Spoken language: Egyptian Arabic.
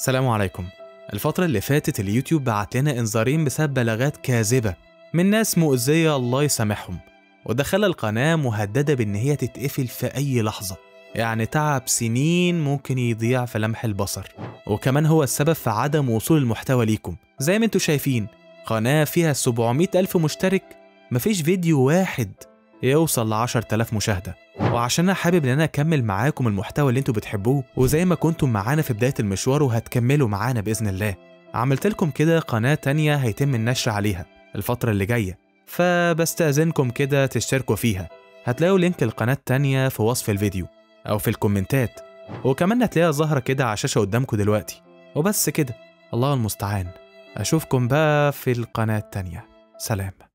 سلام عليكم الفترة اللي فاتت اليوتيوب بعت لنا انذارين بسبب بلاغات كاذبة من ناس مؤذية الله يسامحهم وده خلى القناة مهددة بإن هي تتقفل في أي لحظة يعني تعب سنين ممكن يضيع في لمح البصر وكمان هو السبب في عدم وصول المحتوى ليكم زي ما انتوا شايفين قناة فيها 700 ألف مشترك مفيش فيديو واحد يوصل ل 10000 مشاهدة وعشان انا حابب ان انا اكمل معاكم المحتوى اللي انتوا بتحبوه وزي ما كنتم معانا في بداية المشوار وهتكملوا معانا بإذن الله عملت لكم كده قناة تانية هيتم النشر عليها الفترة اللي جاية فبستأذنكم كده تشتركوا فيها هتلاقوا لينك القناة التانية في وصف الفيديو أو في الكومنتات وكمان هتلاقيها ظاهرة كده على الشاشة قدامكم دلوقتي وبس كده الله المستعان أشوفكم بقى في القناة التانية سلام